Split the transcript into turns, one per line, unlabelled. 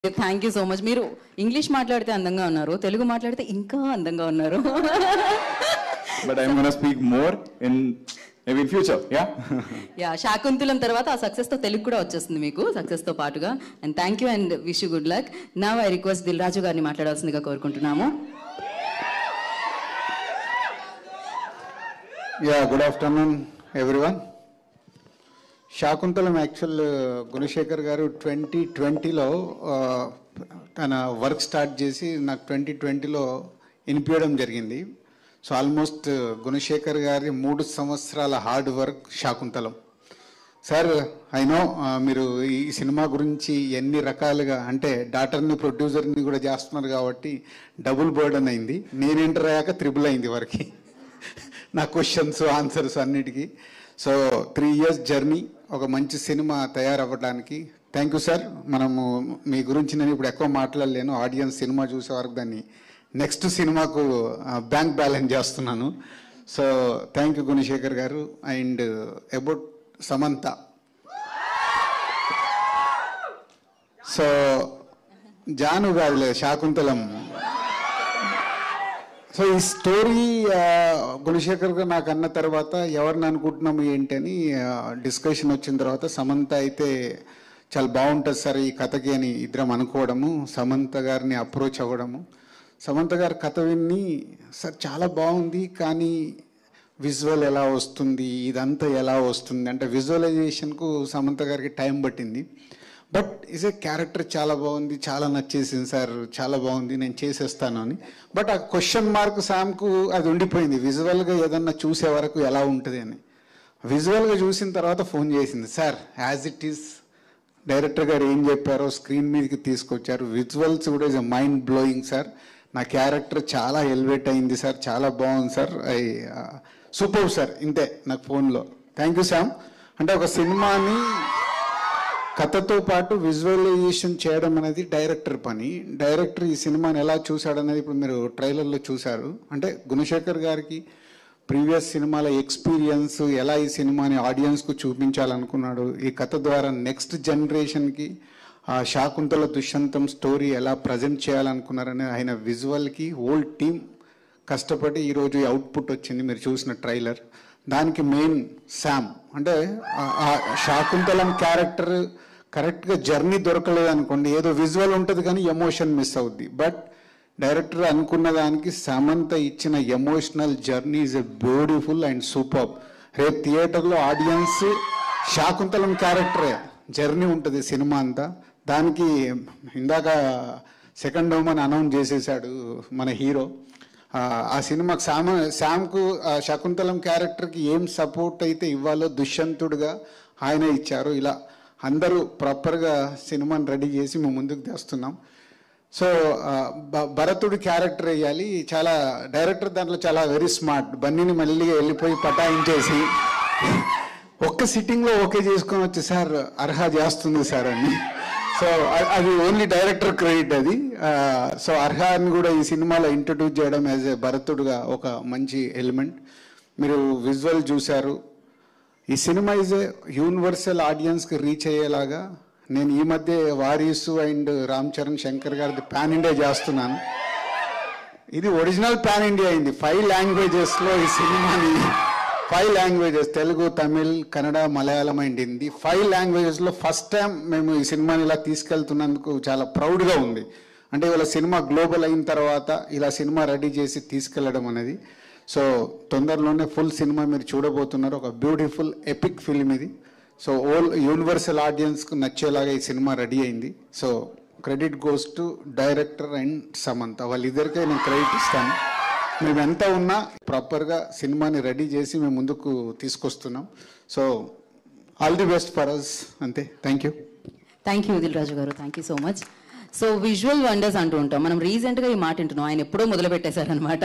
Thank you so much English ఇంగ్లీష్ మాట్లాడితే అందంగా ఉన్నారు తెలుగు మాట్లాడితే ఇంకా అందంగా ఉన్నారు
but I'm gonna speak more in maybe in future. Yeah.
Yeah Shaakuntalam తర్వాత ఆ సక్సెస్ తో తెలుగు కూడా వచ్చేస్తుంది మీకు సక్సెస్ తో పాటుగా and thank you and wish you good luck నా ఐ రిక్వెస్ట్ దిల్ రాజు గారిని మాట్లాడాల్సిందిగా కోరుకుంటున్నాము
yeah good afternoon everyone Shaakuntalam actual Gunasekhar గారు ట్వంటీ ట్వంటీలో తన వర్క్ స్టార్ట్ చేసి నాకు ట్వంటీ ట్వంటీలో వినిపించడం జరిగింది సో ఆల్మోస్ట్ గుణశేఖర్ గారి మూడు సంవత్సరాల hard work Shaakuntalam sir I know మీరు ఈ సినిమా గురించి ఎన్ని రకాలుగా అంటే డాక్టర్ని ప్రొడ్యూసర్ని కూడా చేస్తున్నారు కాబట్టి డబుల్ బర్డన్ అయింది నేను ఎంటర్ అయ్యాక త్రిబుల్ అయింది వరకు నా క్వశ్చన్స్ ఆన్సర్స్ అన్నిటికీ సో త్రీ ఇయర్స్ జర్నీ ఒక మంచి సినిమా తయారవ్వడానికి థ్యాంక్ యూ సార్ మనము మీ గురించి నేను ఇప్పుడు ఎక్కువ మాట్లాడలేను ఆడియన్స్ సినిమా చూసే వరకు దాన్ని నెక్స్ట్ సినిమాకు బ్యాంక్ బ్యాలెన్స్ చేస్తున్నాను సో థ్యాంక్ యూ గుణశేఖర్ గారు and about Samantha so Jaanu కాదులే శాకుంతలం సో ఈ స్టోరీ ఆ, గుణశేఖర్ గారు నాకు అన్న తర్వాత ఎవరిని అనుకుంటున్నాము ఏంటని డిస్కషన్ వచ్చిన తర్వాత సమంత అయితే చాలా బాగుంటుంది సార్ ఈ కథకి అని ఇద్దరం అనుకోవడము సమంత గారిని అప్రోచ్ అవ్వడము సమంత గారి కథ విన్ని సార్ చాలా బాగుంది కానీ విజువల్ ఎలా వస్తుంది ఇదంతా ఎలా వస్తుంది అంటే విజువలైజేషన్కు సమంత గారికి టైం పట్టింది బట్ ఇస్ ఏ క్యారెక్టర్ చాలా బాగుంది చాలా నచ్చేసింది సార్ చాలా బాగుంది నేను చేసేస్తాను అని బట్ ఆ క్వశ్చన్ మార్క్ శామ్కు అది ఉండిపోయింది విజువల్గా ఏదన్నా చూసే వరకు ఎలా ఉంటుంది అని విజువల్గా చూసిన తర్వాత ఫోన్ చేసింది sir as it is director గారు ఏం చెప్పారో స్క్రీన్ మీదకి తీసుకొచ్చారు విజువల్స్ కూడా ఇస్ మైండ్ బ్లోయింగ్ సార్ నా క్యారెక్టర్ చాలా ఎలివేట్ అయింది సార్ చాలా బాగుంది సార్ ఐ సూపర్ సార్ ఇంతే నాకు ఫోన్లో థ్యాంక్ యూ శామ్ అంటే ఒక సినిమాని కథతో పాటు విజువలైజేషన్ చేయడం అనేది డైరెక్టర్ పని డైరెక్టర్ ఈ సినిమాని ఎలా చూశాడనేది ఇప్పుడు మీరు ట్రైలర్లో చూశారు అంటే గుణశేఖర్ గారికి ప్రీవియస్ సినిమాల ఎక్స్పీరియన్స్ ఎలా ఈ సినిమాని ఆడియన్స్కు చూపించాలనుకున్నాడు ఈ కథ ద్వారా నెక్స్ట్ జనరేషన్కి ఆ శాకుంతల దుష్యంతం స్టోరీ ఎలా ప్రజెంట్ చేయాలనుకున్నారని ఆయన విజువల్కి హోల్ టీమ్ కష్టపడి ఈరోజు ఈ అవుట్పుట్ వచ్చింది మీరు చూసిన ట్రైలర్ దానికి మెయిన్ శామ్ అంటే ఆ- ఆ శాకుంతలం క్యారెక్టర్ కరెక్ట్గా జర్నీ దొరకలేదు అనుకోండి ఏదో విజువల్ ఉంటుంది కానీ ఎమోషన్ మిస్ అవుద్ది బట్ డైరెక్టర్ అనుకున్న దానికి సమంత ఇచ్చిన emotional journey is a beautiful and super రేపు థియేటర్లో ఆడియన్స్ శాకుంతలం క్యారెక్టరే జర్నీ ఉంటుంది సినిమా అంతా దానికి ఇందాక సెకండ్ హోమ్ అని అనౌన్స్ చేసేసాడు మన హీరో ఆ, ఆ సినిమాకి శామ శామ్కు ఆ శకుంతలం క్యారెక్టర్కి ఏం సపోర్ట్ అయితే ఇవ్వాలో దుష్యంతుడుగా ఆయన ఇచ్చారు ఇలా అందరూ ప్రాపర్గా సినిమాని రెడీ చేసి మేము ముందుకు తెస్తున్నాం సో ఆ, భ- భరతుడి క్యారెక్టర్ వేయాలి చాలా డైరెక్టర్ దాంట్లో చాలా వెరీ స్మార్ట్ బన్నీని మళ్ళీ వెళ్ళిపోయి పటాయించేసి ఒక్క సిట్టింగ్లో ఓకే చేసుకొని వచ్చి సార్ అర్హా చేస్తుంది సార్ అని సో అ- అది ఓన్లీ డైరెక్టర్ క్రెడిట్ అది ఆ, సో అర్హాని కూడా ఈ సినిమాలో ఇంట్రడ్యూస్ చేయడం యాజ్ ఏ భరతుడుగా ఒక మంచి ఎలిమెంట్ మీరు విజువల్ చూశారు ఈ సినిమా ఈజ్ ఏ యూనివర్సల్ ఆడియన్స్కి రీచ్ అయ్యేలాగా నేను ఈ మధ్య వారీసు అండ్ రామ్ చరణ్ శంకర్ గారిది పాన్ ఇండియా చేస్తున్నాను ఇది ఒరిజినల్ పాన్ ఇండియా అయింది ఫైవ్ లాంగ్వేజెస్లో ఈ సినిమాని five languages Telugu Tamil Kannada Malayalam and Hindi five లాంగ్వేజెస్లో ఫస్ట్ టైం మేము ఈ సినిమాని ఇలా తీసుకెళ్తున్నందుకు చాలా ప్రౌడ్గా ఉంది అంటే ఇవాళ సినిమా గ్లోబల్ అయిన తర్వాత ఇలా సినిమా రెడీ చేసి తీసుకెళ్లడం అనేది సో తొందరలోనే ఫుల్ సినిమా మీరు చూడబోతున్నారు ఒక బ్యూటిఫుల్ ఎపిక్ ఫిల్మ్ ఇది సో ఓల్ యూనివర్సల్ ఆడియన్స్కు నచ్చేలాగా ఈ సినిమా రెడీ అయింది so credit goes to director and Samantha వాళ్ళిద్దరికే నేను క్రెడిట్ ఇస్తాను మేము ఎంత ఉన్నా ప్రాపర్గా సినిమాని రెడీ చేసి మేము ముందుకు తీసుకొస్తున్నాం so all the best for us అంతే thank you
thank you Dil Raju garu thank you so much so visual wonders అంటూ ఉంటాం మనం రీసెంట్ గా ఈ మాట వింటున్నాం ఆయన ఎప్పుడో మొదలు పెట్టేశారనమాట